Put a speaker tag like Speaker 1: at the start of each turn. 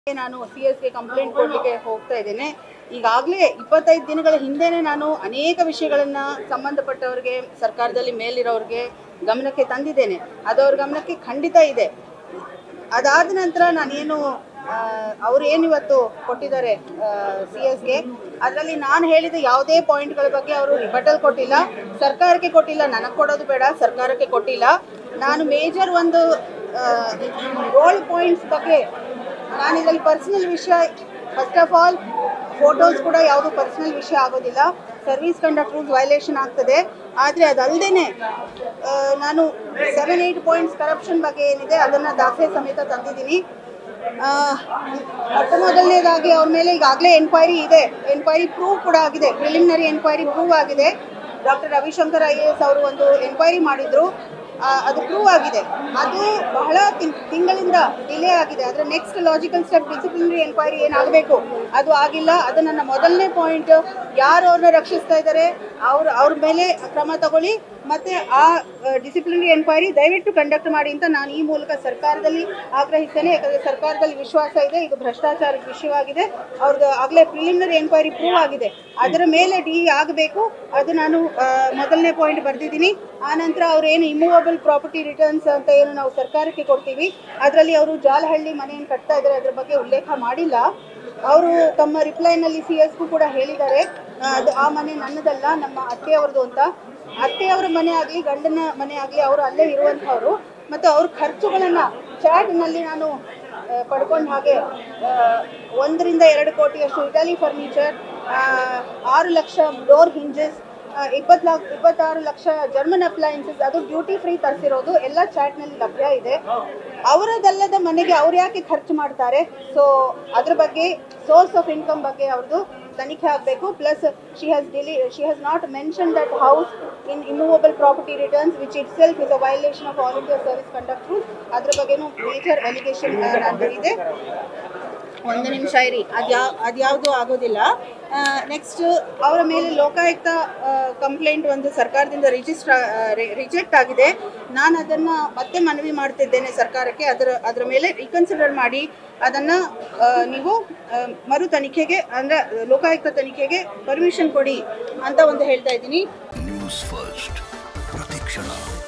Speaker 1: ನಾನು ಸಿ ಎಸ್ಗೆ ಕಂಪ್ಲೇಂಟ್ ಕೊಡಲಿಕ್ಕೆ ಹೋಗ್ತಾ ಇದ್ದೇನೆ ಈಗಾಗಲೇ ಇಪ್ಪತ್ತೈದು ದಿನಗಳ ಹಿಂದೆನೇ ನಾನು ಅನೇಕ ವಿಷಯಗಳನ್ನು ಸಂಬಂಧಪಟ್ಟವರಿಗೆ ಸರ್ಕಾರದಲ್ಲಿ ಮೇಲಿರೋರಿಗೆ ಗಮನಕ್ಕೆ ತಂದಿದ್ದೇನೆ ಅದು ಅವ್ರ ಗಮನಕ್ಕೆ ಖಂಡಿತ ಇದೆ ಅದಾದ ನಂತರ ನಾನೇನು ಅವ್ರು ಏನು ಇವತ್ತು ಕೊಟ್ಟಿದ್ದಾರೆ ಸಿ ಎಸ್ಗೆ ಅದರಲ್ಲಿ ನಾನು ಹೇಳಿದ ಯಾವುದೇ ಪಾಯಿಂಟ್ಗಳ ಬಗ್ಗೆ ಅವರು ರಿಬಟಲ್ ಕೊಟ್ಟಿಲ್ಲ ಸರ್ಕಾರಕ್ಕೆ ಕೊಟ್ಟಿಲ್ಲ ನನಗೆ ಕೊಡೋದು ಬೇಡ ಸರ್ಕಾರಕ್ಕೆ ಕೊಟ್ಟಿಲ್ಲ ನಾನು ಮೇಜರ್ ಒಂದು ರೋಲ್ ಪಾಯಿಂಟ್ಸ್ ಬಗ್ಗೆ ನಾನು ಇದರಲ್ಲಿ ಪರ್ಸನಲ್ ವಿಷಯ ಫಸ್ಟ್ ಆಫ್ ಆಲ್ ಫೋಟೋಸ್ ಕೂಡ ಯಾವುದು ಪರ್ಸನಲ್ ವಿಷಯ ಆಗೋದಿಲ್ಲ ಸರ್ವಿಸ್ ಕಂಡಕ್ಟ್ ರೂಲ್ಸ್ ವೈಲೇಷನ್ ಆಗ್ತದೆ ಆದರೆ ಅದಲ್ಲದೆ ನಾನು ಸೆವೆನ್ ಏಯ್ಟ್ ಪಾಯಿಂಟ್ಸ್ ಕರಪ್ಷನ್ ಬಗ್ಗೆ ಏನಿದೆ ಅದನ್ನು ದಾಖಲೆ ಸಮೇತ ತಂದಿದ್ದೀನಿ ಆ, ಮೊಟ್ಟ ಮೊದಲನೇದಾಗಿ ಅವ್ರ ಮೇಲೆ ಈಗಾಗಲೇ ಎನ್ಕ್ವೈರಿ ಇದೆ ಎನ್ಕ್ವೈರಿ ಪ್ರೂವ್ ಕೂಡ ಆಗಿದೆ ಪ್ರಿಲಿಮಿನರಿ ಎನ್ಕ್ವೈರಿ ಪ್ರೂವ್ ಆಗಿದೆ doctor Ravishankar I A S ಅವರು ಒಂದು ಎನ್ಕ್ವೈರಿ ಮಾಡಿದ್ರು ಆ, ಅದು ಪ್ರೂವ್ ಆಗಿದೆ ಅದು ಬಹಳ ತಿಂಗ್- ತಿಂಗಳಿಂದ ಡಿಲೇ ಆಗಿದೆ ಆದರೆ next logical step disciplinary enquiry ಏನಾಗಬೇಕು ಅದು ಆಗಿಲ್ಲ ಅದು ನನ್ನ ಮೊದಲನೇ ಪಾಯಿಂಟ್ ಯಾರು ಅವ್ರನ್ನ ರಕ್ಷಿಸ್ತಾ ಇದ್ದಾರೆ ಅವ್ರ ಅವ್ರ ಮೇಲೆ ಕ್ರಮ ತಗೊಳ್ಳಿ ಮತ್ತೆ ಆ ಡಿಸಿಪ್ಲಿನರಿ ಎನ್ಕ್ವೈರಿ ದಯವಿಟ್ಟು ಕಂಡಕ್ಟ್ ಮಾಡಿ ಅಂತ ನಾನು ಈ ಮೂಲಕ ಸರ್ಕಾರದಲ್ಲಿ ಆಗ್ರಹಿಸ್ತೇನೆ ಯಾಕಂದರೆ ಸರ್ಕಾರದಲ್ಲಿ ವಿಶ್ವಾಸ ಇದೆ ಇದು ಭ್ರಷ್ಟಾಚಾರದ ವಿಷಯವಾಗಿದೆ ಅವ್ರದ್ದು ಆಗಲೇ ಪ್ರಿಲಿಮಿನರಿ ಎನ್ಕ್ವೈರಿ ಪ್ರೂವ್ ಆಗಿದೆ ಅದರ ಮೇಲೆ ಡಿ ಆಗಬೇಕು ಅದು ನಾನು ಆ, ಮೊದಲನೇ ಪಾಯಿಂಟ್ ಬರೆದಿದ್ದೀನಿ ಆನಂತರ ಅವ್ರು ಏನು ಇಮೂವಬಲ್ ಪ್ರಾಪರ್ಟಿ ರಿಟರ್ನ್ಸ್ ಅಂತ ಏನು ನಾವು ಸರ್ಕಾರಕ್ಕೆ ಕೊಡ್ತೀವಿ ಅದರಲ್ಲಿ ಅವರು ಜಾಲಹಳ್ಳಿ ಮನೆಯನ್ನು ಕಟ್ತಾ ಇದ್ದಾರೆ ಅದ್ರ ಬಗ್ಗೆ ಉಲ್ಲೇಖ ಮಾಡಿಲ್ಲ ಅವರು ತಮ್ಮ ರಿಪ್ಲೈನಲ್ಲಿ ಸಿ ಎಸ್ಗೂ ಕೂಡ ಹೇಳಿದ್ದಾರೆ ಆ, ಅದು ಆ ಮನೆ ನನ್ನದಲ್ಲ ನಮ್ಮ ಅತ್ತೆಯವ್ರದ್ದು ಅಂತ ಅತ್ತೆಯವರ ಮನೆ ಆಗಲಿ ಗಂಡನ ಮನೆ ಆಗಲಿ ಅವರು ಅಲ್ಲೇ ಇರುವಂಥವ್ರು ಮತ್ತು ಅವ್ರ ಖರ್ಚುಗಳನ್ನು ಚಾಟ್ನಲ್ಲಿ ನಾನು ಪಡ್ಕೊಂಡ ಹಾಗೆ ಆ, ಒಂದರಿಂದ ಎರಡು ಕೋಟಿಯಷ್ಟು ಇಟಲಿ ಫರ್ನಿಚರ್ ಆರು ಲಕ್ಷ ಡೋರ್ ಹಿಂಜಸ್ ಇಪ್ಪತ್ತು ಲಾಕ್ ಇಪ್ಪತ್ತಾರು ಲಕ್ಷ ಜರ್ಮನ್ ಅಪ್ಲಯನ್ಸಸ್ ಅದು ಡ್ಯೂಟಿ ಫ್ರೀ ತರಿಸಿರೋದು ಎಲ್ಲ ಚಾಟ್ನಲ್ಲಿ ಲಭ್ಯ ಇದೆ ಅವರದಲ್ಲದ ಮನೆಗೆ ಅವ್ರು ಯಾಕೆ ಖರ್ಚು ಮಾಡ್ತಾರೆ ಸೊ ಅದ್ರ ಬಗ್ಗೆ ಸೋರ್ಸ್ ಆಫ್ ಇನ್ಕಮ್ ಬಗ್ಗೆ ಅವ್ರದ್ದು ತನಿಖೆ ಆಗಬೇಕು ಪ್ಲಸ್ ಶಿ ಹ್ಯಾಸ್ ಡಿಲಿ she has not mention that house in immovable property returns which itself is a violation of all India service conduct rules ಅದ್ರ ಬಗ್ಗೆನೂ ಮೇಜರ್ ಎಲಿಗೇಷನ್ ನಾನು ಇದೆ ಒಂದು ನಿಮಿಷ ಇರಿ ಅದ್ಯಾ ಅದ್ಯಾವುದು ಆಗೋದಿಲ್ಲ ನೆಕ್ಸ್ಟ್ ಅವರ ಮೇಲೆ ಲೋಕಾಯುಕ್ತ ಕಂಪ್ಲೇಂಟ್ ಒಂದು ಸರ್ಕಾರದಿಂದ ರಿಜಿಸ್ಟರ್ ರಿಜೆಕ್ಟ್ ಆಗಿದೆ ನಾನು ಅದನ್ನು ಮತ್ತೆ ಮನವಿ ಮಾಡ್ತಿದ್ದೇನೆ ಸರ್ಕಾರಕ್ಕೆ ಅದರ ಅದರ ಮೇಲೆ ರೀಕನ್ಸಿಡರ್ ಮಾಡಿ ಅದನ್ನು ನೀವು ಆ, ಮರು ತನಿಖೆಗೆ ಅಂದರೆ ಲೋಕಾಯುಕ್ತ ತನಿಖೆಗೆ ಪರ್ಮಿಷನ್ ಕೊಡಿ ಅಂತ ಒಂದು ಹೇಳ್ತಾ ಇದ್ದೀನಿ
Speaker 2: ನ್ಯೂಸ್ ಫಸ್ಟ್ ಪ್ರತಿಕ್ಷಣ